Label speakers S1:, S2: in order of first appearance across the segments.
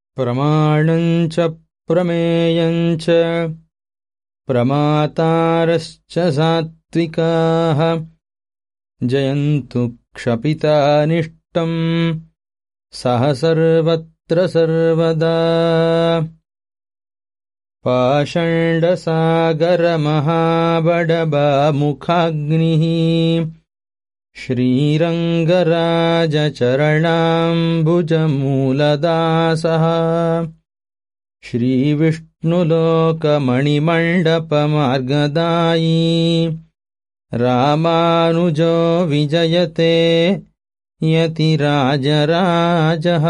S1: प्रमाणञ्च प्रमेयञ्च प्रमातारश्च सात्विकाः जयन्तु क्षपितानिष्टम् सह सर्वत्र सर्वदा पाषण्डसागरमहाबडबामुखाग्निः श्रीरङ्गराजचरणाम्बुजमूलदासः श्रीविष्णुलोकमणिमण्डपमार्गदायी रामानुजो विजयते யதிராஜராஜः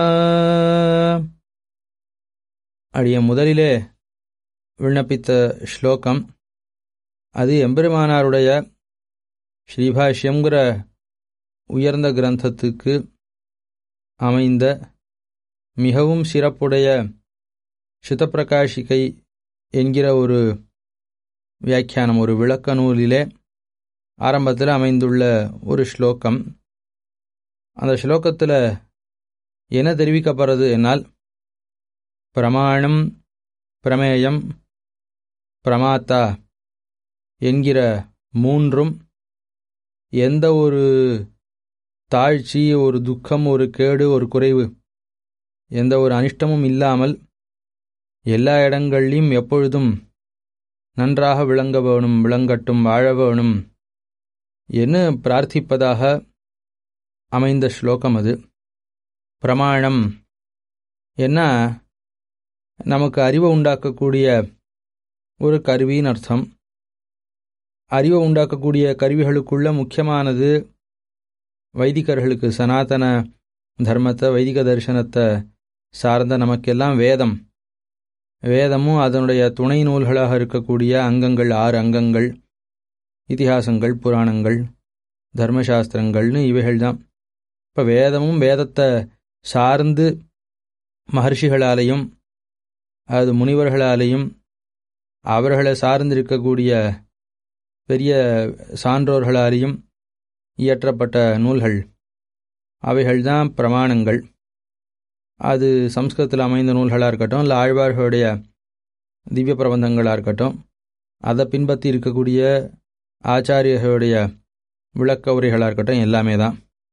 S1: அடிய முதலிலே விண்ணப்பித்த ஸ்லோகம் அது எம்பெருமானாருடைய ஸ்ரீபாஷ்யங்கிற உயர்ந்த கிரந்தத்துக்கு அமைந்த மிகவும் சிறப்புடைய சிதப்பிரகாஷிகை என்கிற ஒரு வியாக்கியானம் ஒரு விளக்க நூலிலே ஆரம்பத்தில் அமைந்துள்ள ஒரு ஸ்லோகம் அந்த ஸ்லோகத்தில் என்ன தெரிவிக்கப்படுறது என்னால் பிரமாணம் பிரமேயம் பிரமாத்தா என்கிற மூன்றும் எந்த ஒரு தாழ்ச்சி ஒரு துக்கம் ஒரு கேடு ஒரு குறைவு எந்த ஒரு அனிஷ்டமும் இல்லாமல் எல்லா இடங்கள்லையும் எப்பொழுதும் நன்றாக விளங்க வேணும் விளங்கட்டும் வாழ வேணும் என்று பிரார்த்திப்பதாக அமைந்த ஸ்லோகம் அது பிரமாணம் என்ன நமக்கு அறிவை உண்டாக்கக்கூடிய ஒரு கருவின்னு அர்த்தம் அறிவை உண்டாக்கக்கூடிய கருவிகளுக்குள்ள முக்கியமானது வைதிகர்களுக்கு சனாதன தர்மத்தை வைதிக தரிசனத்தை சார்ந்த நமக்கெல்லாம் வேதம் வேதமும் அதனுடைய துணை நூல்களாக இருக்கக்கூடிய அங்கங்கள் ஆறு அங்கங்கள் இதிகாசங்கள் புராணங்கள் தர்மசாஸ்திரங்கள்னு இவைகள்தான் இப்போ வேதமும் வேதத்தை சார்ந்து மகர்ஷிகளாலேயும் அது முனிவர்களாலேயும் அவர்களை சார்ந்திருக்கக்கூடிய பெரிய சான்றோர்களாலேயும் இயற்றப்பட்ட நூல்கள் அவைகள்தான் பிரமாணங்கள் அது சம்ஸ்கிருதத்தில் அமைந்த நூல்களாக இருக்கட்டும் இல்லை ஆழ்வார்களுடைய திவ்ய பிரபந்தங்களாக இருக்கட்டும் அதை பின்பற்றி இருக்கக்கூடிய ஆச்சாரியர்களுடைய விளக்க உரைகளாக இருக்கட்டும் எல்லாமே தான்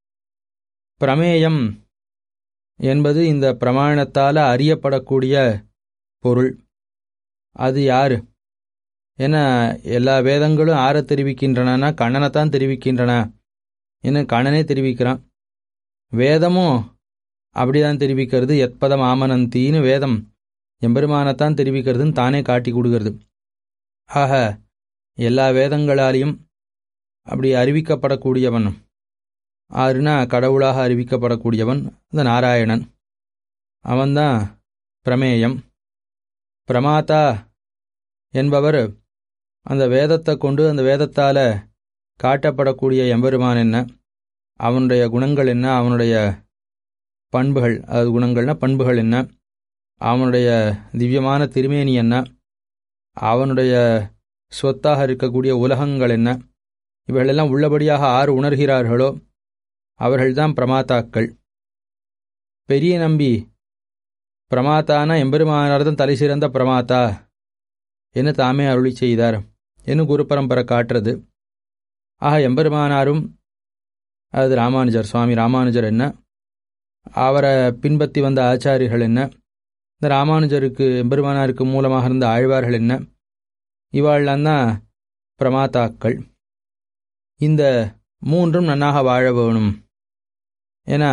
S1: பிரமேயம் என்பது இந்த பிரமாணத்தால் அறியப்படக்கூடிய பொருள் அது யார் ஏன்னா எல்லா வேதங்களும் ஆற தெரிவிக்கின்றன கண்ணனைத்தான் தெரிவிக்கின்றன என்ன கண்ணனே தெரிவிக்கிறான் வேதமும் அப்படிதான் தெரிவிக்கிறது எத்பதம் ஆமனந்தின்னு வேதம் எம்பெருமானத்தான் தெரிவிக்கிறதுன்னு தானே காட்டி கொடுக்கறது ஆக எல்லா வேதங்களாலையும் அப்படி அறிவிக்கப்படக்கூடியவன் ஆறுனா கடவுளாக அறிவிக்கப்படக்கூடியவன் அந்த நாராயணன் அவன்தான் பிரமேயம் பிரமாதா என்பவர் அந்த வேதத்தை கொண்டு அந்த வேதத்தால் காட்டப்படக்கூடிய எம்பெருமான் என்ன அவனுடைய குணங்கள் என்ன அவனுடைய பண்புகள் அது குணங்கள்னா பண்புகள் என்ன அவனுடைய திவ்யமான திருமேனி என்ன அவனுடைய சொத்தாக இருக்கக்கூடிய உலகங்கள் என்ன இவைகளெல்லாம் உள்ளபடியாக ஆறு உணர்கிறார்களோ அவர்கள்தான் பிரமாத்தாக்கள் பெரிய நம்பி பிரமாத்தான எம்பெருமானார் தான் தலை சிறந்த பிரமாத்தா என்று தாமே அருளி செய்தார் என்று குரு பரம்பரை காட்டுறது ஆக எம்பெருமானாரும் அது ராமானுஜர் சுவாமி ராமானுஜர் என்ன அவரை பின்பற்றி வந்த ஆச்சாரியர்கள் என்ன இந்த ராமானுஜருக்கு எம்பெருமானாருக்கு மூலமாக இருந்த ஆழ்வார்கள் என்ன இவாள்லாம் தான் பிரமாத்தாக்கள் இந்த மூன்றும் நன்னாக வாழ வேணும் ஏன்னா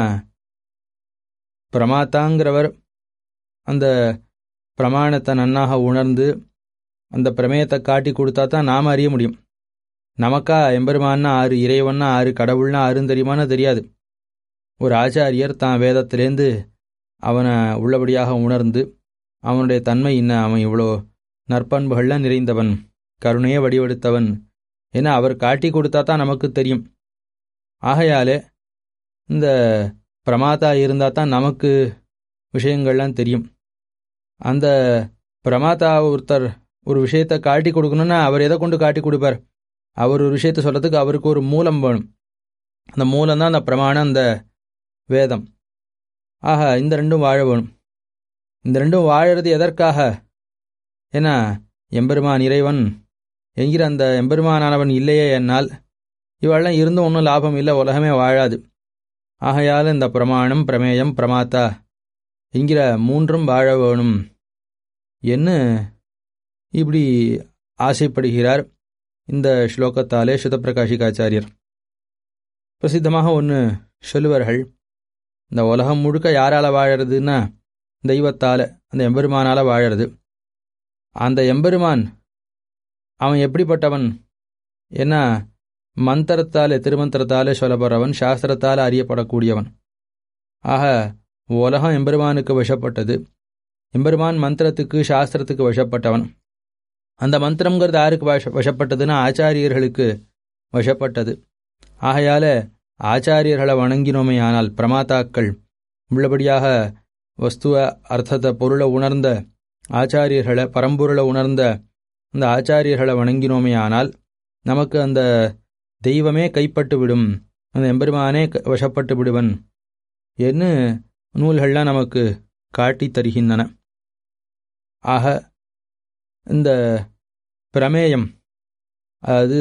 S1: பிரமாத்தாங்கிறவர் அந்த பிரமாணத்தை நன்னாக உணர்ந்து அந்த பிரமேயத்தை காட்டி கொடுத்தா தான் நாம் அறிய முடியும் நமக்கா எம்பெருமான்னா ஆறு இறைவன்னா ஆறு கடவுள்னா ஆறுன்னு தெரியுமான்னு தெரியாது ஒரு ஆச்சாரியர் தான் வேதத்திலேருந்து அவனை உள்ளபடியாக உணர்ந்து அவனுடைய தன்மை என்ன அவன் இவ்வளோ நற்பண்புகள்லாம் நிறைந்தவன் கருணையே வடிவெடுத்தவன் என அவர் காட்டி கொடுத்தா தான் நமக்கு தெரியும் ஆகையாலே இந்த பிரமாதா இருந்தால் தான் நமக்கு விஷயங்கள்லாம் தெரியும் அந்த பிரமாதா ஒருத்தர் ஒரு விஷயத்தை காட்டி கொடுக்கணும்னா அவர் எதை கொண்டு காட்டி கொடுப்பார் அவர் ஒரு விஷயத்த சொல்கிறதுக்கு அவருக்கு ஒரு மூலம் வேணும் அந்த மூலம் தான் அந்த பிரமாணம் அந்த வேதம் ஆஹா இந்த ரெண்டும் வாழ வேணும் இந்த ரெண்டும் வாழறது எதற்காக ஏன்னா எம்பெருமான் இறைவன் என்கிற அந்த எம்பெருமானானவன் இல்லையே என்னால் இவெல்லாம் இருந்தும் ஒன்றும் லாபம் இல்லை உலகமே வாழாது ஆகையால் இந்த பிரமாணம் பிரமேயம் பிரமாத்தா என்கிற மூன்றும் வாழ வேணும் என்ன இப்படி ஆசைப்படுகிறார் இந்த ஸ்லோகத்தாலே சுதப்பிரகாஷிகாச்சாரியர் பிரசித்தமாக ஒன்று சொல்லுவார்கள் இந்த உலகம் முழுக்க யாரால் வாழறதுன்னா தெய்வத்தால் அந்த எம்பெருமானால் வாழறது அந்த எம்பெருமான் அவன் எப்படிப்பட்டவன் ஏன்னா மந்திரத்தாலே திருமந்திரத்தாலே சொல்லப்படுறவன் சாஸ்திரத்தால் அறியப்படக்கூடியவன் ஆக உலகம் எம்பெருமானுக்கு வசப்பட்டது எம்பெருமான் மந்திரத்துக்கு சாஸ்திரத்துக்கு வசப்பட்டவன் அந்த மந்திரங்கிறது யாருக்கு வச வசப்பட்டதுன்னா ஆச்சாரியர்களுக்கு வசப்பட்டது ஆகையால ஆச்சாரியர்களை வணங்கினோமே ஆனால் பிரமாத்தாக்கள் உள்ளபடியாக வஸ்துவ அர்த்தத்தை பொருளை உணர்ந்த ஆச்சாரியர்களை பரம்பொருளை உணர்ந்த அந்த ஆச்சாரியர்களை வணங்கினோமே ஆனால் நமக்கு அந்த தெய்வமே கைப்பட்டு விடும் அந்த எம்பெருமானே வசப்பட்டு விடுவன் என்று நூல்கள்லாம் நமக்கு காட்டி தருகின்றன ஆக இந்த பிரமேயம் அது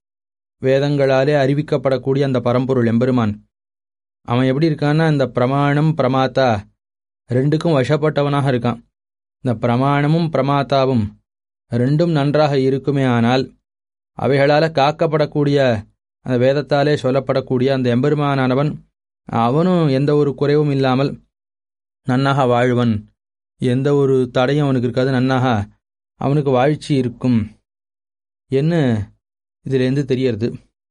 S1: வேதங்களாலே அறிவிக்கப்படக்கூடிய அந்த பரம்பொருள் எம்பெருமான் அவன் எப்படி இருக்கான்னா இந்த பிரமாணம் பிரமாத்தா ரெண்டுக்கும் வசப்பட்டவனாக இருக்கான் இந்த பிரமாணமும் பிரமாத்தாவும் ரெண்டும் நன்றாக இருக்குமே ஆனால் அவைகளால் காக்கப்படக்கூடிய அந்த வேதத்தாலே சொல்லப்படக்கூடிய அந்த எம்பெருமானானவன் அவனும் எந்த ஒரு குறைவும் இல்லாமல் நன்னாக வாழ்வன் எந்த ஒரு தடையும் அவனுக்கு இருக்காது நன்னாக அவனுக்கு வாழ்ச்சி இருக்கும் என்ன இதிலேருந்து தெரியறது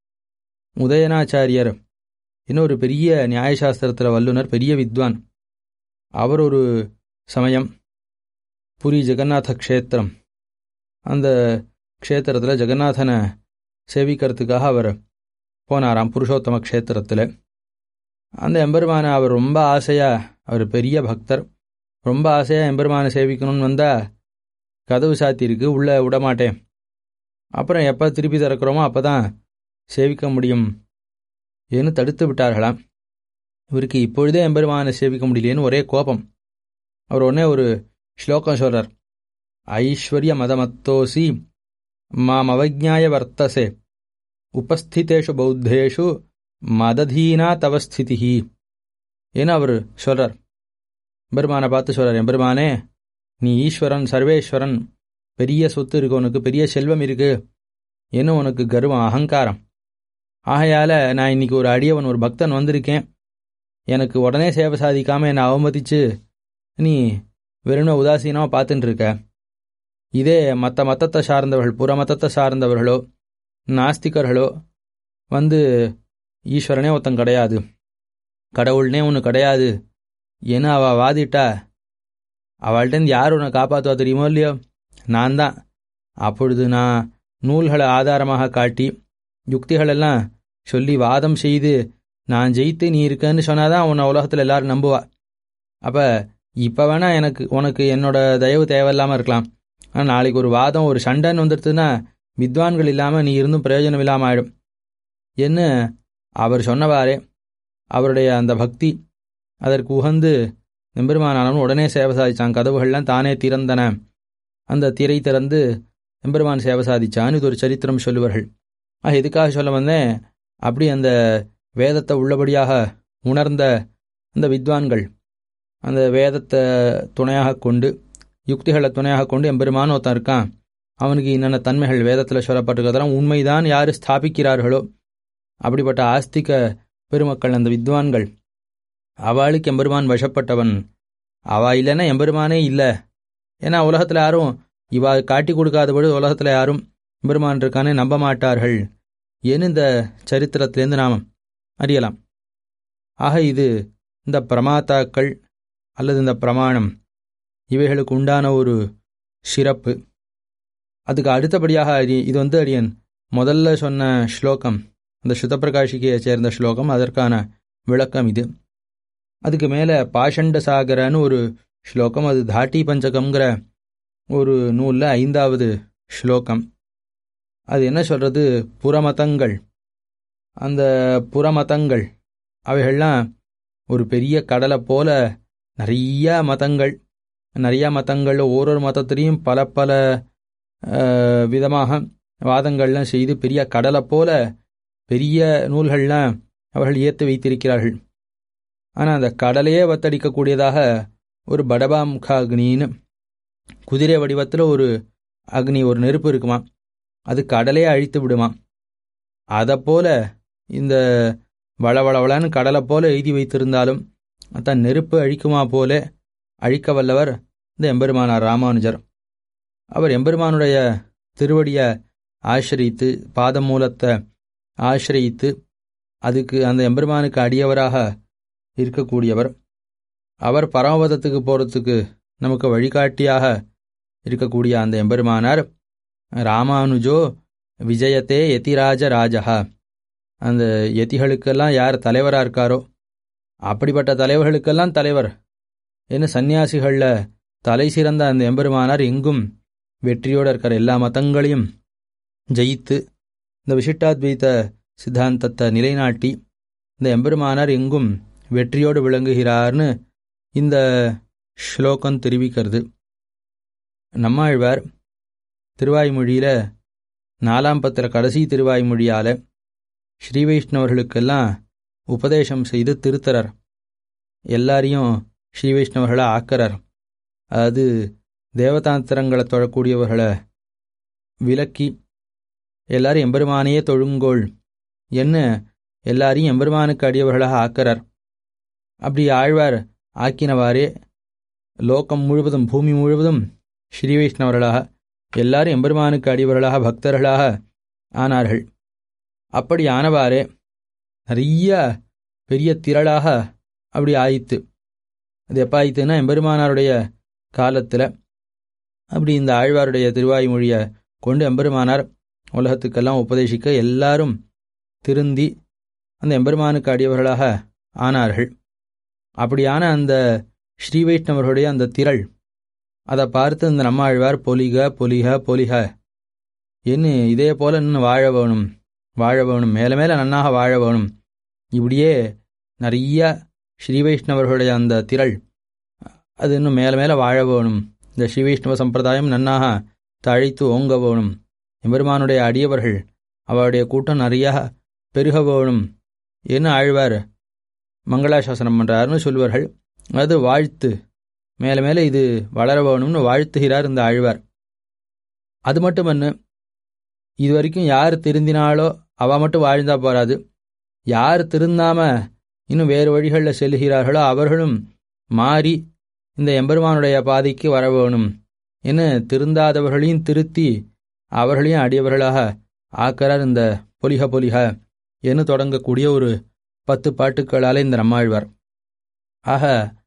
S1: உதயனாச்சாரியர் இன்னொரு பெரிய நியாயசாஸ்திரத்தில் வல்லுனர் பெரிய வித்வான் அவர் ஒரு சமயம் புரி ஜெகநாத க்ஷேத்திரம் அந்த க்ஷேத்திரத்தில் ஜெகநாதனை சேவிக்கிறதுக்காக அவர் போனாராம் புருஷோத்தம க்ஷேத்திரத்தில் அந்த எம்பெருமானை அவர் ரொம்ப ஆசையாக அவர் பெரிய பக்தர் ரொம்ப ஆசையாக எம்பெருமானை சேவிக்கணும்னு வந்தால் கதவு சாத்தியிருக்கு உள்ளே விடமாட்டேன் அப்புறம் எப்போ திருப்பி திறக்கிறோமோ அப்போ தான் சேவிக்க முடியும் ஏன்னு தடுத்து விட்டார்களாம் இவருக்கு இப்பொழுதே எம்பெருமானை சேவிக்க முடியலேன்னு ஒரே கோபம் அவர் உடனே ஒரு ஸ்லோகம் சொல்கிறார் ஐஸ்வர்ய மதமத்தோசி மாம் அவஜாய வர்த்தசே உபஸ்திதேஷு பௌத்தேஷு மததீனா தவ ஸ்திதி ஏன்னு அவர் சொல்கிறார் எம்பெருமானை பார்த்து சொல்கிறார் எம்பெருமானே நீ ஈஸ்வரன் சர்வேஸ்வரன் பெரிய சொத்து இருக்கு உனக்கு பெரிய செல்வம் இருக்கு என்ன உனக்கு கர்வம் அகங்காரம் ஆகையால் நான் இன்னைக்கு ஒரு அடியவன் ஒரு பக்தன் வந்திருக்கேன் எனக்கு உடனே சேவை சாதிக்காமல் என்னை அவமதிச்சு நீ வெறும் உதாசீனமாக பார்த்துட்டு இருக்க இதே மற்ற மத்தத்தை சார்ந்தவர்கள் புற மத்தத்தை சார்ந்தவர்களோ நாஸ்திகர்களோ வந்து ஈஸ்வரனே ஒருத்தன் கிடையாது கடவுள்னே ஒன்று கிடையாது ஏன்னா அவள் வாதிட்டா அவள்கிட்டேருந்து யார் உன்னை காப்பாற்றுவா தெரியுமோ இல்லையோ நான் தான் அப்பொழுது நான் நூல்களை ஆதாரமாக காட்டி யுக்திகளெல்லாம் சொல்லி வாதம் செய்து நான் ஜெயித்து நீ இருக்கன்னு சொன்னாதான் உன்னை உலகத்தில் எல்லாரும் நம்புவா அப்போ இப்போ வேணா எனக்கு உனக்கு என்னோட தயவு தேவையில்லாமல் இருக்கலாம் ஆனால் நாளைக்கு ஒரு வாதம் ஒரு சண்டைன்னு வந்துடுதுன்னா வித்வான்கள் இல்லாமல் நீ இருந்தும் பிரயோஜனம் இல்லாமல் ஆயிடும் என்ன அவர் சொன்னவாறே அவருடைய அந்த பக்தி அதற்கு உகந்து எம்பெருமானாலும் உடனே சேவை சாதிச்சான் கதவுகள்லாம் தானே திறந்தன அந்த திரை திறந்து எம்பெருமான் சேவை சாதிச்சான் இது ஒரு சரித்திரம் சொல்லுவார்கள் ஆ எதுக்காக சொல்ல வந்தேன் அப்படி அந்த வேதத்தை உள்ளபடியாக உணர்ந்த அந்த வித்வான்கள் அந்த வேதத்தை துணையாக கொண்டு யுக்திகளை துணையாக கொண்டு எம்பெருமான் ஒருத்தன் இருக்கான் அவனுக்கு என்னென்ன தன்மைகள் வேதத்தில் சொல்லப்பட்டிருக்கிறதெல்லாம் உண்மைதான் யார் ஸ்தாபிக்கிறார்களோ அப்படிப்பட்ட ஆஸ்திக பெருமக்கள் அந்த வித்வான்கள் அவளுக்கு எம்பெருமான் வசப்பட்டவன் அவா இல்லைன்னா எம்பெருமானே இல்லை ஏன்னா உலகத்தில் யாரும் இவா காட்டி கொடுக்காதபடி உலகத்தில் யாரும் எம்பெருமான் இருக்கானே நம்ப மாட்டார்கள் ஏன்னு இந்த சரித்திரத்திலேருந்து நாம் அறியலாம் ஆக இது இந்த பிரமாத்தாக்கள் அல்லது இந்த பிரமாணம் இவைகளுக்கு உண்டான ஒரு சிறப்பு அதுக்கு அடுத்தபடியாக அடி இது வந்து அடியன் முதல்ல சொன்ன ஸ்லோகம் அந்த சுதப்பிரகாஷிகையை சேர்ந்த ஸ்லோகம் அதற்கான விளக்கம் இது அதுக்கு மேலே பாஷண்ட சாகரன்னு ஒரு ஸ்லோகம் அது தாட்டி பஞ்சகம்ங்கிற ஒரு நூலில் ஐந்தாவது ஸ்லோகம் அது என்ன சொல்கிறது புறமதங்கள் அந்த புறமதங்கள் அவைகள்லாம் ஒரு பெரிய கடலை போல நிறைய மதங்கள் நிறையா மதங்களில் ஓரொரு மதத்திலையும் பல பல அஹ், விதமாக வாதங்கள்லாம் செய்து பெரிய கடலை போல பெரிய நூல்கள்லாம் அவர்கள் ஏற்று வைத்திருக்கிறார்கள் ஆனால் அந்த கடலையே வத்தடிக்கக்கூடியதாக ஒரு படபாமுக அக்னின்னு குதிரை வடிவத்தில் ஒரு அக்னி ஒரு நெருப்பு இருக்குமா அது கடலையே அழித்து விடுமா அதை போல இந்த வளவளவளன்னு கடலை போல எழுதி வைத்திருந்தாலும் தன் நெருப்பு அழிக்குமா போல அழிக்க வல்லவர் இந்த எம்பெருமானார் ராமானுஜர் அவர் எம்பெருமானுடைய திருவடியை ஆசிரியித்து பாதமூலத்தை ஆசிரியித்து அதுக்கு அந்த எம்பெருமானுக்கு அடியவராக இருக்கக்கூடியவர் அவர் பரமபதத்துக்கு போகிறதுக்கு நமக்கு வழிகாட்டியாக இருக்கக்கூடிய அந்த எம்பெருமானார் ராமானுஜோ விஜயத்தே யதிராஜ ராஜா அந்த யதிகளுக்கெல்லாம் யார் தலைவராக இருக்காரோ அப்படிப்பட்ட தலைவர்களுக்கெல்லாம் தலைவர் என்ன சந்நியாசிகளில் தலை சிறந்த அந்த எம்பெருமானார் எங்கும் வெற்றியோடு இருக்கிற எல்லா மதங்களையும் ஜெயித்து இந்த விசிஷ்டாத்வைத சித்தாந்தத்தை நிலைநாட்டி இந்த எம்பெருமானார் எங்கும் வெற்றியோடு விளங்குகிறார்னு இந்த ஸ்லோகம் தெரிவிக்கிறது நம்மாழ்வார் திருவாய்மொழியில் நாலாம் பத்திர கடைசி திருவாய்மொழியால் ஸ்ரீ வைஷ்ணவர்களுக்கெல்லாம் உபதேசம் செய்து திருத்தரர் எல்லாரையும் ஸ்ரீ வைஷ்ணவர்களை ஆக்கறர் அதாவது தேவதாந்திரங்களை தொழக்கூடியவர்களை விலக்கி எல்லாரும் எம்பெருமானையே தொழுங்கோள் என்ன எல்லாரையும் எம்பெருமானுக்கு அடியவர்களாக ஆக்கறர் அப்படி ஆழ்வார் ஆக்கினவாறே லோகம் முழுவதும் பூமி முழுவதும் ஸ்ரீ வைஷ்ணவர்களாக எல்லாரும் எம்பெருமானுக்கு அடியவர்களாக பக்தர்களாக ஆனார்கள் அப்படி ஆனவாறே நிறைய பெரிய திரளாக அப்படி ஆயித்து அது எப்போ ஆயித்துன்னா எம்பெருமானாருடைய காலத்தில் அப்படி இந்த ஆழ்வாருடைய திருவாய்மொழியை கொண்டு எம்பெருமானார் உலகத்துக்கெல்லாம் உபதேசிக்க எல்லாரும் திருந்தி அந்த எம்பெருமானுக்கு அடியவர்களாக ஆனார்கள் அப்படியான அந்த ஸ்ரீ வைஷ்ணவர்களுடைய அந்த திரள் அதை பார்த்து இந்த நம்மாழ்வார் பொலிக பொலிக பொலிக என்ன இதே போல இன்னும் வாழ வேணும் வாழ வேணும் மேலே மேலே நன்னாக வாழ வேணும் இப்படியே நிறைய ஸ்ரீ வைஷ்ணவர்களுடைய அந்த திரள் அது இன்னும் மேலே மேலே வாழ வேணும் இந்த ஸ்ரீ வைஷ்ணவ சம்பிரதாயம் நன்னாக தழைத்து ஓங்க வேணும் எம்பெருமானுடைய அடியவர்கள் அவருடைய கூட்டம் நிறையா பெருக வேணும் என்ன ஆழ்வார் மங்களாசாசனம் பண்ணுறாருன்னு சொல்வார்கள் அது வாழ்த்து மேலே மேலே இது வளர வேணும்னு வாழ்த்துகிறார் இந்த ஆழ்வார் அது மட்டுமன்னு இது வரைக்கும் யார் திருந்தினாலோ அவ மட்டும் வாழ்ந்தா போறாது யார் திருந்தாம இன்னும் வேறு வழிகளில் செல்கிறார்களோ அவர்களும் மாறி இந்த எம்பெருமானுடைய பாதைக்கு வர வேணும் என திருந்தாதவர்களையும் திருத்தி அவர்களையும் அடியவர்களாக ஆக்கிறார் இந்த பொலிக பொலிக என தொடங்கக்கூடிய ஒரு பத்து பாட்டுக்களால் இந்த நம்மாழ்வார் ஆக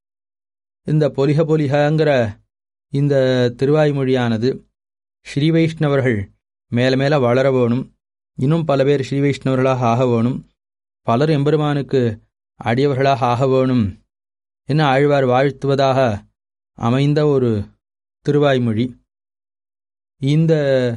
S1: இந்த பொலிக பொலிகங்கிற இந்த திருவாய்மொழியானது ஸ்ரீ வைஷ்ணவர்கள் மேல மேல வளர வேணும் இன்னும் பல பேர் ஸ்ரீ வைஷ்ணவர்களாக ஆக வேணும் பலர் எம்பெருமானுக்கு அடியவர்களாக ஆக வேணும் என ஆழ்வார் வாழ்த்துவதாக அமைந்த ஒரு திருவாய்மொழி இந்த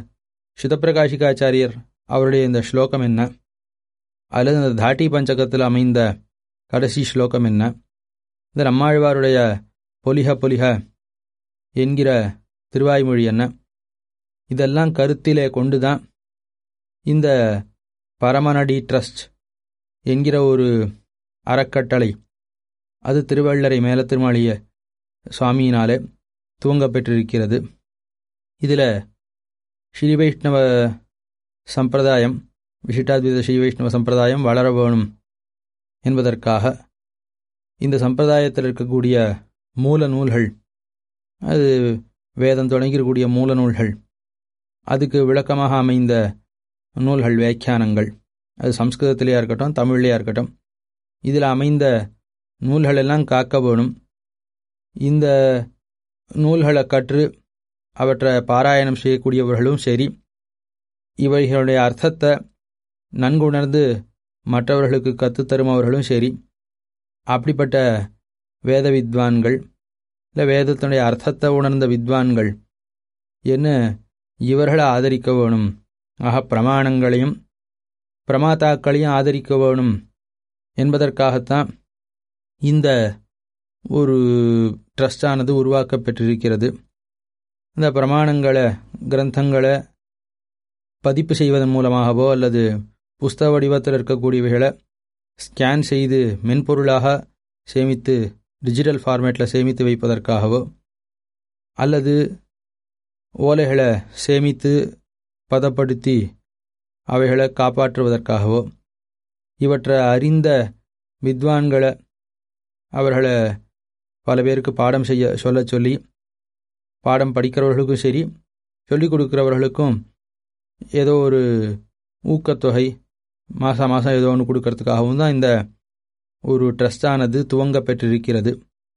S1: சிதப்பிரகாஷிகாச்சாரியர் அவருடைய இந்த ஸ்லோகம் என்ன அல்லது இந்த தாட்டி பஞ்சகத்தில் அமைந்த கடைசி ஸ்லோகம் என்ன இந்த நம்மாழ்வாருடைய பொலிக பொலிக என்கிற திருவாய்மொழி என்ன இதெல்லாம் கருத்திலே கொண்டுதான் இந்த பரமநடி ட்ரஸ்ட் என்கிற ஒரு அறக்கட்டளை அது திருவள்ளரை மேல திருமாளிய சுவாமியினாலே துவங்க பெற்றிருக்கிறது இதில் ஸ்ரீ வைஷ்ணவ சம்பிரதாயம் விசிட்டாத்வித ஸ்ரீ வைஷ்ணவ சம்பிரதாயம் வளர வேணும் என்பதற்காக இந்த சம்பிரதாயத்தில் இருக்கக்கூடிய மூல நூல்கள் அது வேதம் தொடங்கியிருக்கூடிய மூல நூல்கள் அதுக்கு விளக்கமாக அமைந்த நூல்கள் வியாக்கியானங்கள் அது சம்ஸ்கிருதத்திலேயா இருக்கட்டும் தமிழ்லையா இருக்கட்டும் இதில் அமைந்த நூல்கள் எல்லாம் காக்க வேணும் இந்த நூல்களை கற்று அவற்றை பாராயணம் செய்யக்கூடியவர்களும் சரி இவைகளுடைய அர்த்தத்தை நன்குணர்ந்து மற்றவர்களுக்கு கற்றுத்தருமவர்களும் சரி அப்படிப்பட்ட வேத வித்வான்கள் இல்லை வேதத்தினுடைய அர்த்தத்தை உணர்ந்த வித்வான்கள் என்ன இவர்களை ஆதரிக்க வேணும் ஆக பிரமாணங்களையும் பிரமாதாக்களையும் ஆதரிக்க வேணும் என்பதற்காகத்தான் இந்த ஒரு ட்ரஸ்டானது உருவாக்கப்பட்டிருக்கிறது இந்த பிரமாணங்களை கிரந்தங்களை பதிப்பு செய்வதன் மூலமாகவோ அல்லது புஸ்தக வடிவத்தில் இருக்கக்கூடியவைகளை ஸ்கேன் செய்து மென்பொருளாக சேமித்து டிஜிட்டல் ஃபார்மேட்டில் சேமித்து வைப்பதற்காகவோ அல்லது ஓலைகளை சேமித்து பதப்படுத்தி அவைகளை காப்பாற்றுவதற்காகவோ இவற்றை அறிந்த வித்வான்களை அவர்களை பல பேருக்கு பாடம் செய்ய சொல்ல சொல்லி பாடம் படிக்கிறவர்களுக்கும் சரி சொல்லிக் கொடுக்குறவர்களுக்கும் ஏதோ ஒரு ஊக்கத்தொகை மாதம் மாதம் ஏதோ ஒன்று கொடுக்கறதுக்காகவும் தான் இந்த ஒரு ட்ரஸ்டானது துவங்க பெற்றிருக்கிறது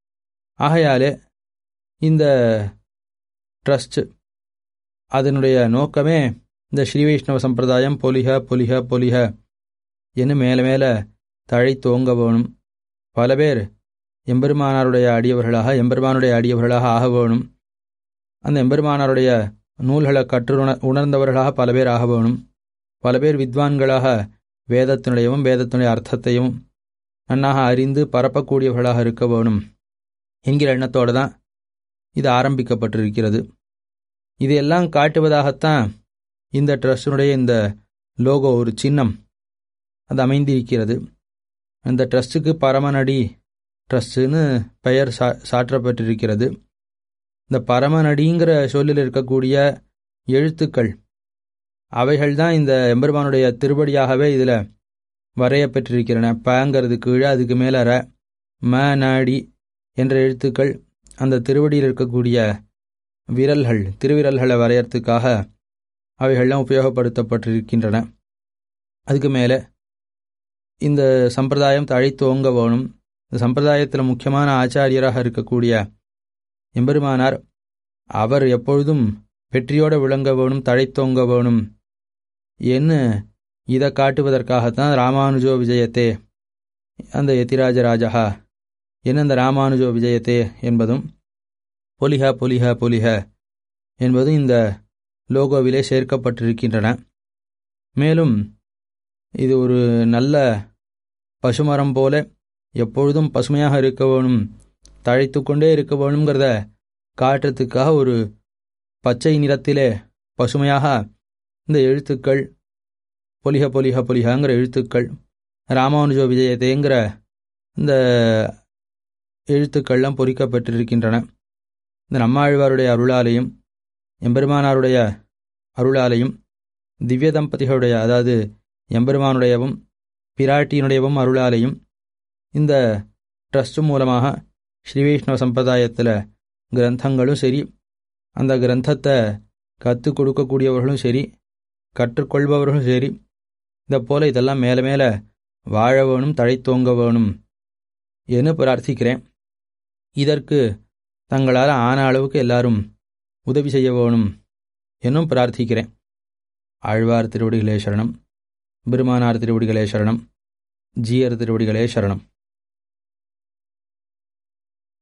S1: ஆகையாலே இந்த ட்ரஸ்ட் அதனுடைய நோக்கமே இந்த ஸ்ரீ வைஷ்ணவ சம்பிரதாயம் பொலிக பொலிக பொலிக என்று மேலே மேலே தழை துவங்க வேணும் பல பேர் எம்பெருமானாருடைய அடியவர்களாக எம்பெருமானுடைய அடியவர்களாக ஆக வேணும் அந்த எம்பெருமானாருடைய நூல்களை கற்று உணர்ந்தவர்களாக பல பேர் ஆக வேணும் பல பேர் வித்வான்களாக வேதத்தினுடையவும் வேதத்தினுடைய அர்த்தத்தையும் நன்னாக அறிந்து பரப்பக்கூடியவர்களாக இருக்க வேணும் என்கிற எண்ணத்தோடு தான் இது ஆரம்பிக்கப்பட்டிருக்கிறது இதையெல்லாம் காட்டுவதாகத்தான் இந்த ட்ரஸ்டினுடைய இந்த லோகோ ஒரு சின்னம் அது அமைந்திருக்கிறது அந்த ட்ரஸ்ட்டுக்கு பரமநடி ட்ரஸ்ட்டுன்னு பெயர் சா சாற்றப்பட்டிருக்கிறது இந்த பரமநடிங்கிற சொல்லில் இருக்கக்கூடிய எழுத்துக்கள் அவைகள் தான் இந்த எம்பெருமானுடைய திருப்படியாகவே இதில் வரையப்பெற்றிருக்கிறன பங்கிறது கீழே அதுக்கு மேலே ர ம நாடி என்ற எழுத்துக்கள் அந்த திருவடியில் இருக்கக்கூடிய விரல்கள் திருவிரல்களை வரையறதுக்காக அவைகள்லாம் உபயோகப்படுத்தப்பட்டிருக்கின்றன அதுக்கு மேலே இந்த சம்பிரதாயம் தழைத்தோங்க வேணும் இந்த சம்பிரதாயத்தில் முக்கியமான ஆச்சாரியராக இருக்கக்கூடிய எம்பெருமானார் அவர் எப்பொழுதும் வெற்றியோடு விளங்க வேணும் தழைத்தோங்க வேணும் என்ன இதை காட்டுவதற்காகத்தான் ராமானுஜோ விஜயத்தே அந்த யதிராஜ ராஜா என்ன அந்த ராமானுஜோ விஜயத்தே என்பதும் பொலிஹ பொலிஹ பொலிஹ என்பதும் இந்த லோகோவிலே சேர்க்கப்பட்டிருக்கின்றன மேலும் இது ஒரு நல்ல பசுமரம் போல எப்பொழுதும் பசுமையாக இருக்க வேணும் தழைத்து கொண்டே இருக்க வேணுங்கிறத காட்டுறதுக்காக ஒரு பச்சை நிறத்திலே பசுமையாக இந்த எழுத்துக்கள் பொலிக பொலிக பொலிகங்கிற எழுத்துக்கள் ராமானுஜோ விஜயதேங்கிற இந்த எழுத்துக்கள்லாம் பொறிக்கப்பட்டிருக்கின்றன இந்த நம்மாழ்வாருடைய அருளாலையும் எம்பெருமானாருடைய அருளாலையும் திவ்ய தம்பதிகளுடைய அதாவது எம்பெருமானுடையவும் பிராட்டியினுடையவும் அருளாலையும் இந்த ட்ரஸ்ட் மூலமாக ஸ்ரீ வைஷ்ணவ சம்பிரதாயத்தில் கிரந்தங்களும் சரி அந்த கிரந்தத்தை கற்றுக் கொடுக்கக்கூடியவர்களும் சரி கற்றுக்கொள்பவர்களும் சரி இதை போல இதெல்லாம் மேலே மேலே வாழ வேணும் தழைத்தோங்க வேணும் என்று பிரார்த்திக்கிறேன் இதற்கு தங்களால் ஆன அளவுக்கு எல்லாரும் உதவி செய்ய வேணும் என்னும் பிரார்த்திக்கிறேன் ஆழ்வார் திருவடிகளே சரணம் பெருமானார் திருவடிகளே சரணம் ஜீயர் திருவடிகளே சரணம்